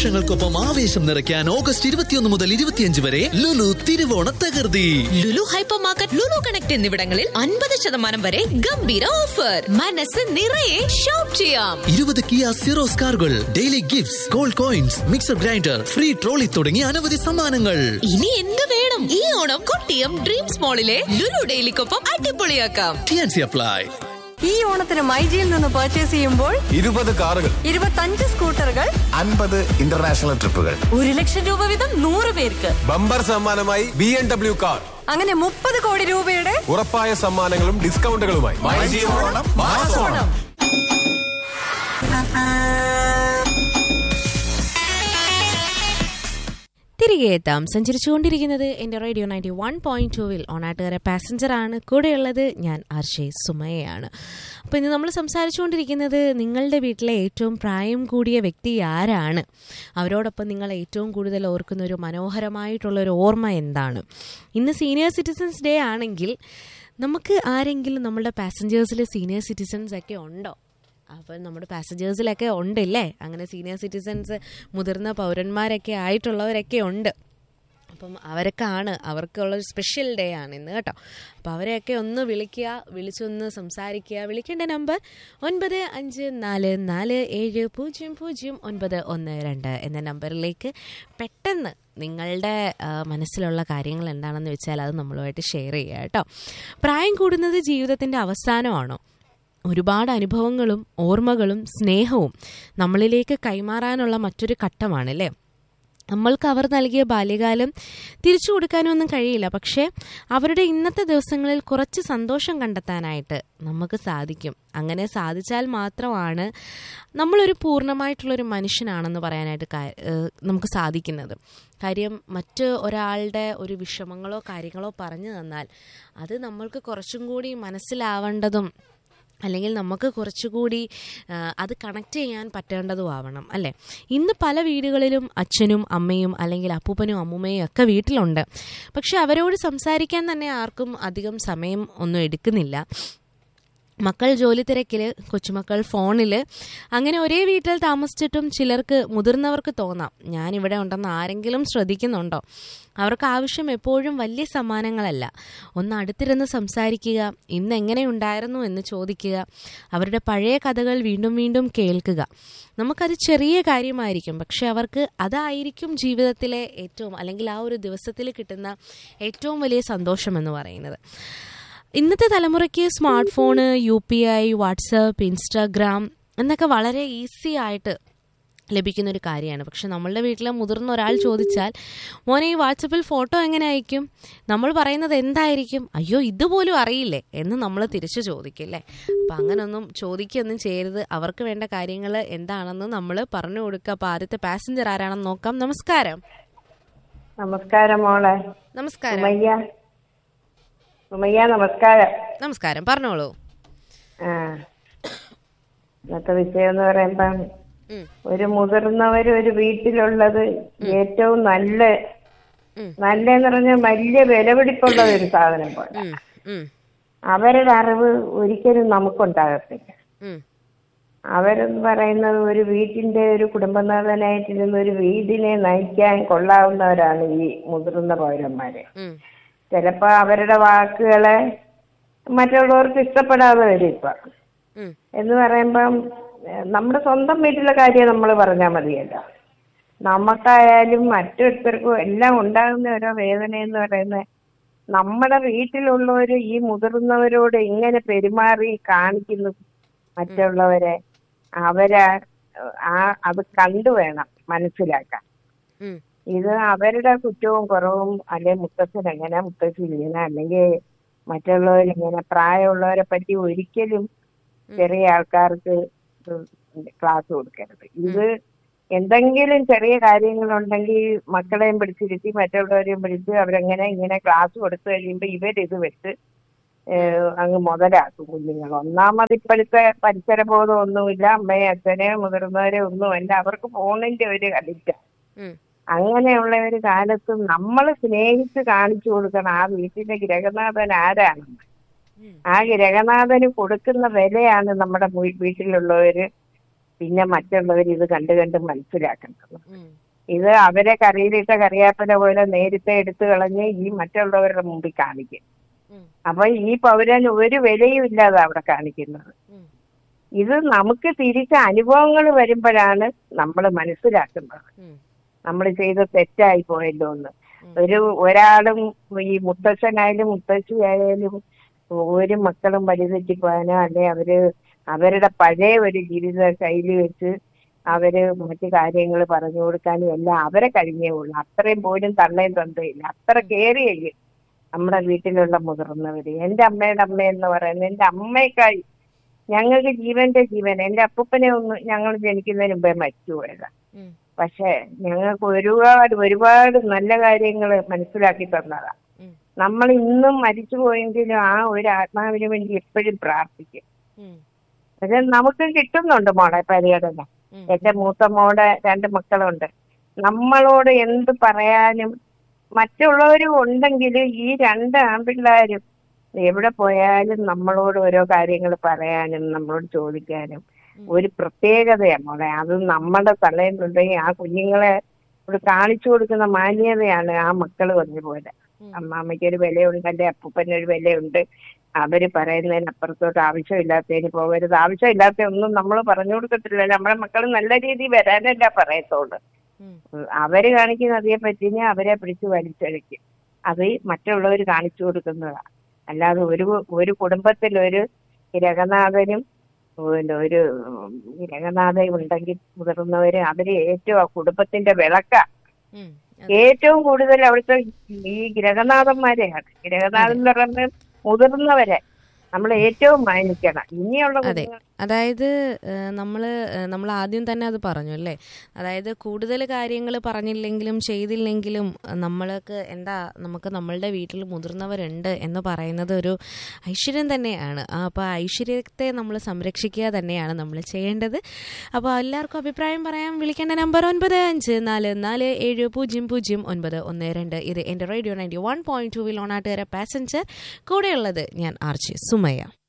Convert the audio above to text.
ആഘോഷങ്ങൾക്കൊപ്പം ആവേശം നിറയ്ക്കാൻ ഓഗസ്റ്റ് ഇരുപത്തിയൊന്ന് മുതൽ ഇരുപത്തിയഞ്ച് വരെ ലുലു തിരുവോണ തകർത്തി Lulu hypermarket Lulu Connect എന്നിവിടങ്ങളിൽ അൻപത് ശതമാനം വരെ ഗംഭീര ഓഫർ മനസ്സ് നിറയെ ഷോപ്പ് ചെയ്യാം ഇരുപത് കിയ സിറോസ് കാറുകൾ daily gifts gold coins mixer grinder free trolley തുടങ്ങിയ അനവധി സമ്മാനങ്ങൾ ഇനി എന്ത് വേണം ഈ ഓണം കൊട്ടിയം ഡ്രീംസ് മോളിലെ ലുലു ഡെയിലിക്കൊപ്പം അടിപൊളിയാക്കാം ടിയാൻസി അപ്ലൈ ഈ ഓണത്തിന് മൈജിയിൽ നിന്ന് പർച്ചേസ് ചെയ്യുമ്പോൾ ഇരുപത് കാറുകൾ ഇരുപത്തഞ്ച് സ്കൂട്ടറുകൾ അൻപത് ഇന്റർനാഷണൽ ട്രിപ്പുകൾ ഒരു ലക്ഷം രൂപ വീതം നൂറ് പേർക്ക് ബമ്പർ സമ്മാനമായി ബി എം ഡബ്ല്യു കാർ അങ്ങനെ മുപ്പത് കോടി രൂപയുടെ ഉറപ്പായ സമ്മാനങ്ങളും ഡിസ്കൗണ്ടുകളുമായി ഓണം തിരികെ എത്താം സഞ്ചരിച്ചുകൊണ്ടിരിക്കുന്നത് എൻ്റെ റേഡിയോ നയൻറ്റി വൺ പോയിന്റ് ടൂവിൽ ഓണാട്ടുകാരെ പാസഞ്ചറാണ് കൂടെയുള്ളത് ഞാൻ ആർഷേ സുമയയാണ് അപ്പോൾ ഇന്ന് നമ്മൾ സംസാരിച്ചുകൊണ്ടിരിക്കുന്നത് നിങ്ങളുടെ വീട്ടിലെ ഏറ്റവും പ്രായം കൂടിയ വ്യക്തി ആരാണ് അവരോടൊപ്പം നിങ്ങൾ ഏറ്റവും കൂടുതൽ ഓർക്കുന്ന ഒരു മനോഹരമായിട്ടുള്ള ഒരു ഓർമ്മ എന്താണ് ഇന്ന് സീനിയർ സിറ്റിസൺസ് ഡേ ആണെങ്കിൽ നമുക്ക് ആരെങ്കിലും നമ്മുടെ പാസഞ്ചേഴ്സിൽ സീനിയർ സിറ്റിസൺസ് ഒക്കെ ഉണ്ടോ അപ്പോൾ നമ്മുടെ പാസഞ്ചേഴ്സിലൊക്കെ ഉണ്ടല്ലേ അങ്ങനെ സീനിയർ സിറ്റിസൺസ് മുതിർന്ന പൗരന്മാരൊക്കെ ആയിട്ടുള്ളവരൊക്കെ ഉണ്ട് അപ്പം അവരൊക്കെയാണ് അവർക്കുള്ള ഒരു സ്പെഷ്യൽ ഡേ ആണ് ഇന്ന് കേട്ടോ അപ്പോൾ അവരെയൊക്കെ ഒന്ന് വിളിക്കുക വിളിച്ചൊന്ന് സംസാരിക്കുക വിളിക്കേണ്ട നമ്പർ ഒൻപത് അഞ്ച് നാല് നാല് ഏഴ് പൂജ്യം പൂജ്യം ഒൻപത് ഒന്ന് രണ്ട് എന്ന നമ്പറിലേക്ക് പെട്ടെന്ന് നിങ്ങളുടെ ആ, മനസ്സിലുള്ള കാര്യങ്ങൾ എന്താണെന്ന് വെച്ചാൽ അത് നമ്മളുമായിട്ട് ഷെയർ ചെയ്യുക കേട്ടോ പ്രായം കൂടുന്നത് ജീവിതത്തിൻ്റെ അവസാനമാണോ ഒരുപാട് അനുഭവങ്ങളും ഓർമ്മകളും സ്നേഹവും നമ്മളിലേക്ക് കൈമാറാനുള്ള മറ്റൊരു ഘട്ടമാണല്ലേ നമ്മൾക്ക് അവർ നൽകിയ ബാല്യകാലം തിരിച്ചു കൊടുക്കാനൊന്നും കഴിയില്ല പക്ഷേ അവരുടെ ഇന്നത്തെ ദിവസങ്ങളിൽ കുറച്ച് സന്തോഷം കണ്ടെത്താനായിട്ട് നമുക്ക് സാധിക്കും അങ്ങനെ സാധിച്ചാൽ മാത്രമാണ് നമ്മളൊരു പൂർണ്ണമായിട്ടുള്ളൊരു മനുഷ്യനാണെന്ന് പറയാനായിട്ട് കാ- ഏഹ് നമുക്ക് സാധിക്കുന്നത് കാര്യം മറ്റ് ഒരാളുടെ ഒരു വിഷമങ്ങളോ കാര്യങ്ങളോ പറഞ്ഞു തന്നാൽ അത് നമ്മൾക്ക് കുറച്ചും കൂടി മനസ്സിലാവേണ്ടതും അല്ലെങ്കിൽ നമുക്ക് കുറച്ചുകൂടി ആ, അത് കണക്ട് ചെയ്യാൻ പറ്റേണ്ടതും ആവണം അല്ലേ ഇന്ന് പല വീടുകളിലും അച്ഛനും അമ്മയും അല്ലെങ്കിൽ അപ്പൂപ്പനും അമ്മൂമ്മയും ഒക്കെ വീട്ടിലുണ്ട് പക്ഷെ അവരോട് സംസാരിക്കാൻ തന്നെ ആർക്കും അധികം സമയം ഒന്നും എടുക്കുന്നില്ല മക്കൾ ജോലി തിരക്കിൽ കൊച്ചുമക്കൾ ഫോണിൽ അങ്ങനെ ഒരേ വീട്ടിൽ താമസിച്ചിട്ടും ചിലർക്ക് മുതിർന്നവർക്ക് തോന്നാം ഞാൻ ഇവിടെ ഉണ്ടെന്ന് ആരെങ്കിലും ശ്രദ്ധിക്കുന്നുണ്ടോ അവർക്ക് ആവശ്യം എപ്പോഴും വലിയ സമ്മാനങ്ങളല്ല ഒന്ന് അടുത്തിരുന്ന് സംസാരിക്കുക ഇന്ന് എങ്ങനെയുണ്ടായിരുന്നു എന്ന് ചോദിക്കുക അവരുടെ പഴയ കഥകൾ വീണ്ടും വീണ്ടും കേൾക്കുക നമുക്കത് ചെറിയ കാര്യമായിരിക്കും പക്ഷെ അവർക്ക് അതായിരിക്കും ജീവിതത്തിലെ ഏറ്റവും അല്ലെങ്കിൽ ആ ഒരു ദിവസത്തിൽ കിട്ടുന്ന ഏറ്റവും വലിയ സന്തോഷം എന്ന് പറയുന്നത് ഇന്നത്തെ തലമുറയ്ക്ക് smart phone U P I WhatsApp Instagram എന്നൊക്കെ വളരെ ഈസി ആയിട്ട് ലഭിക്കുന്ന ഒരു കാര്യമാണ് പക്ഷെ നമ്മളുടെ വീട്ടിലെ മുതിർന്ന ഒരാൾ ചോദിച്ചാൽ മോനെ ഈ വാട്സപ്പിൽ ഫോട്ടോ എങ്ങനെ അയക്കും നമ്മൾ പറയുന്നത് എന്തായിരിക്കും അയ്യോ ഇതുപോലും അറിയില്ലേ എന്ന് നമ്മൾ തിരിച്ചു ചോദിക്കില്ലേ അപ്പം അങ്ങനൊന്നും ചോദിക്കുകയൊന്നും ചെയ്യരുത് അവർക്ക് വേണ്ട കാര്യങ്ങൾ എന്താണെന്ന് നമ്മൾ പറഞ്ഞു കൊടുക്കുക അപ്പോൾ ആദ്യത്തെ പാസഞ്ചർ ആരാണെന്ന് നോക്കാം നമസ്കാരം നമസ്കാരം മോളെ നമസ്കാരം ഉമയ്യ ഉമയ്യ നമസ്കാരം നമസ്കാരം പറഞ്ഞോളൂ ആ ഇന്നത്തെ വിഷയം എന്ന് പറയുമ്പം ഉം. ഒരു മുതിർന്നവര് ഒരു വീട്ടിലുള്ളത് ഏറ്റവും നല്ല ഉം. നല്ലെന്ന് പറഞ്ഞാൽ വലിയ വിലപിടിപ്പുള്ള ഒരു സാധനം പോലെ ഉം, ഉം, അവരുടെ അറിവ് ഒരിക്കലും നമുക്കുണ്ടാകത്തില്ല ഉം, അവരെന്ന് പറയുന്നത് ഒരു വീട്ടിന്റെ ഒരു കുടുംബനാഥനായിട്ടിരുന്ന ഒരു വീടിനെ നയിക്കാൻ കൊള്ളാവുന്നവരാണ് ഈ മുതിർന്ന പൗരന്മാര് ഉം, ചിലപ്പോ അവരുടെ വാക്കുകളെ മറ്റുള്ളവർക്ക് ഇഷ്ടപ്പെടാതെ വരും ഇപ്പൊ ഉം, എന്ന് പറയുമ്പം ഏഹ്, നമ്മുടെ സ്വന്തം വീട്ടിലെ കാര്യം നമ്മൾ പറഞ്ഞാൽ മതിയല്ലോ നമുക്കായാലും മറ്റൊരുത്തർക്കും എല്ലാം ഉണ്ടാകുന്ന ഓരോ വേദന എന്ന് പറയുന്നത് നമ്മുടെ വീട്ടിലുള്ളവര് ഈ മുതിർന്നവരോട് എങ്ങനെ പെരുമാറി കാണിക്കുന്നു മറ്റുള്ളവരെ അവരെ ആ അത് കണ്ടു വേണം മനസ്സിലാക്കാൻ ഉം, ഇത് അവരുടെ കുറ്റവും കുറവും അല്ലെ മുത്തച്ഛൻ എങ്ങനെ മുത്തച്ഛൻ ഇങ്ങനെ അല്ലെങ്കിൽ മറ്റുള്ളവരിങ്ങനെ പ്രായമുള്ളവരെ പറ്റി ഒരിക്കലും ചെറിയ ആൾക്കാർക്ക് ക്ലാസ് കൊടുക്കരുത് ഇത് എന്തെങ്കിലും ചെറിയ കാര്യങ്ങളുണ്ടെങ്കിൽ മക്കളെയും പിടിച്ചിരുത്തി മറ്റുള്ളവരെയും പിടിച്ച് അവരെങ്ങനെ ഇങ്ങനെ ക്ലാസ് കൊടുത്തു കഴിയുമ്പോൾ ഇവരിത് വെച്ച് ഏഹ് അങ്ങ് മുതലാക്കും കുഞ്ഞുങ്ങൾ ഒന്നാമത് ഇപ്പോഴത്തെ പരിസരബോധം ഒന്നുമില്ല അമ്മയെ അച്ഛനെ മുതിർന്നവരെ ഒന്നുമല്ല അവർക്ക് ഫോണിന്റെ ഒരു അഡിക്റ്റാ ഉം, അങ്ങനെയുള്ള ഒരു കാലത്ത് നമ്മൾ സ്നേഹിച്ച് കാണിച്ചു കൊടുക്കണം ആ വീട്ടിലെ ഗ്രഹനാഥൻ ആരാണെന്ന് ആ ഗ്രഹനാഥന് കൊടുക്കുന്ന വിലയാണ് നമ്മുടെ വീ- വീട്ടിലുള്ളവര് പിന്നെ മറ്റുള്ളവർ ഇത് കണ്ട് കണ്ട് മനസ്സിലാക്കുന്നത് ഉം. ഇത് അവരെ കറിയിലിട്ട കറിയാപ്പന പോലെ നേരത്തെ എടുത്തു കളഞ്ഞ് ഈ മറ്റുള്ളവരുടെ മുമ്പിൽ കാണിക്കും ഉം. അപ്പൊ ഈ പൗരന് ഒരു വിലയും ഇല്ലാതെ അവിടെ കാണിക്കുന്നത് ഉം. ഇത് നമുക്ക് തിരിച്ച അനുഭവങ്ങൾ വരുമ്പോഴാണ് നമ്മൾ മനസ്സിലാക്കുന്നത് ഉം. നമ്മൾ ചെയ്ത് തെറ്റായി പോയല്ലോ എന്ന് ഒരു ഒരാളും ഈ മുത്തച്ഛനായാലും മുത്തശ്ശിയായാലും ഒരു മക്കളും വഴിതെറ്റി പോകാനോ അല്ലെ അവര് അവരുടെ പഴയ ഒരു ജീവിത ശൈലി വെച്ച് അവര് മറ്റു കാര്യങ്ങൾ പറഞ്ഞു കൊടുക്കാനും എല്ലാം അവരെ കഴിഞ്ഞേ ഉള്ളൂ അത്രയും പോലും തള്ളയും തന്തയില്ല അത്ര കെയർ ചെയ്യും നമ്മുടെ വീട്ടിലുള്ള മുതിർന്നവര് എന്റെ അമ്മയുടെ അമ്മ എന്ന് പറയുന്നത് എന്റെ അമ്മയ്ക്കായി ഞങ്ങൾക്ക് ജീവന്റെ ജീവൻ എന്റെ അപ്പൂപ്പനെ ഒന്ന് ഞങ്ങൾ ജനിക്കുന്നതിന് മുമ്പേ മരിച്ചുപോയതാ ഉം. പക്ഷേ ഞങ്ങൾക്ക് ഒരുപാട് ഒരുപാട് നല്ല കാര്യങ്ങൾ മനസ്സിലാക്കി തന്നതാ ഉം. നമ്മൾ ഇന്നും മരിച്ചു പോയെങ്കിലും ആ ഒരു ആത്മാവിന് വേണ്ടി എപ്പോഴും പ്രാർത്ഥിക്കും ഉം. പക്ഷെ നമുക്ക് കിട്ടുന്നുണ്ട് മോളെ പരിഗണന ഉം. എന്റെ മൂത്ത മോടെ രണ്ട് മക്കളുണ്ട് നമ്മളോട് എന്ത് പറയാനും മറ്റുള്ളവരും ഉണ്ടെങ്കിൽ ഈ രണ്ട് ആൺപിള്ളേരും എവിടെ പോയാലും നമ്മളോട് ഓരോ കാര്യങ്ങൾ പറയാനും നമ്മളോട് ചോദിക്കാനും ഒരു പ്രത്യേകതയാണ് മോളെ അത് നമ്മുടെ തലയിലുണ്ടെങ്കിൽ ആ കുഞ്ഞുങ്ങളെ ഇവിടെ കാണിച്ചു കൊടുക്കുന്ന മാന്യതയാണ് ആ മക്കൾ വന്നു പോലെ അമ്മാമ്മയ്ക്ക് ഒരു വിലയുണ്ട് എന്റെ അപ്പൂപ്പന് ഒരു വിലയുണ്ട് അവര് പറയുന്നതിനപ്പുറത്തോട്ട് ആവശ്യമില്ലാത്തതിന് പോകരുത് ആവശ്യമില്ലാത്ത ഒന്നും നമ്മൾ പറഞ്ഞു കൊടുക്കത്തില്ല നമ്മുടെ മക്കൾ നല്ല രീതിയിൽ വരാനല്ല പറയത്തുള്ളൂ ഉം. അവര് കാണിക്കുന്ന അതേ പറ്റിനെ അവരെ പിടിച്ച് വലിച്ചഴിക്കും അത് മറ്റുള്ളവർ കാണിച്ചു കൊടുക്കുന്നതാണ് അല്ലാതെ ഒരു ഒരു കുടുംബത്തിൽ ഒരു രംഗനാഥനും പിന്നെ ഒരു രംഗനാഥയും ഉണ്ടെങ്കിൽ മുതിർന്നവര് അവര് ഏറ്റവും ആ കുടുംബത്തിന്റെ വിളക്ക ഉം. ഏറ്റവും കൂടുതൽ അവിടുത്തെ ഈ ഗ്രഹനാഥന്മാരെയാണ് ഗ്രഹനാഥൻ എന്ന് പറയുന്നത് മുതിർന്നവരെ നമ്മൾ ഏറ്റവും മാനിക്കണം ഇനിയുള്ള അതെ കുഞ്ഞുങ്ങൾ അതായത് നമ്മൾ നമ്മൾ ആദ്യം തന്നെ അത് പറഞ്ഞു അല്ലേ അതായത് കൂടുതൽ കാര്യങ്ങൾ പറഞ്ഞില്ലെങ്കിലും ചെയ്തില്ലെങ്കിലും ഏഹ്, നമ്മൾക്ക് എന്താ നമുക്ക് നമ്മളുടെ വീട്ടിൽ മുതിർന്നവരുണ്ട് എന്ന് പറയുന്നത് ഒരു ഐശ്വര്യം തന്നെയാണ് ആ, അപ്പോൾ ആ ഐശ്വര്യത്തെ നമ്മൾ സംരക്ഷിക്കുക തന്നെയാണ് നമ്മൾ ചെയ്യേണ്ടത് അപ്പോൾ എല്ലാവർക്കും അഭിപ്രായം പറയാൻ വിളിക്കേണ്ട നമ്പർ ഒൻപത് അഞ്ച് നാല് നാല് ഏഴ് പൂജ്യം പൂജ്യം ഒൻപത് ഒന്ന് രണ്ട് ഇത് എൻ്റെ radio ninety one point two വിൽ ഓണാട്ടുകാര പാസഞ്ചർ കൂടെയുള്ളത് ഞാൻ ആർച്ചി സുമയ്യ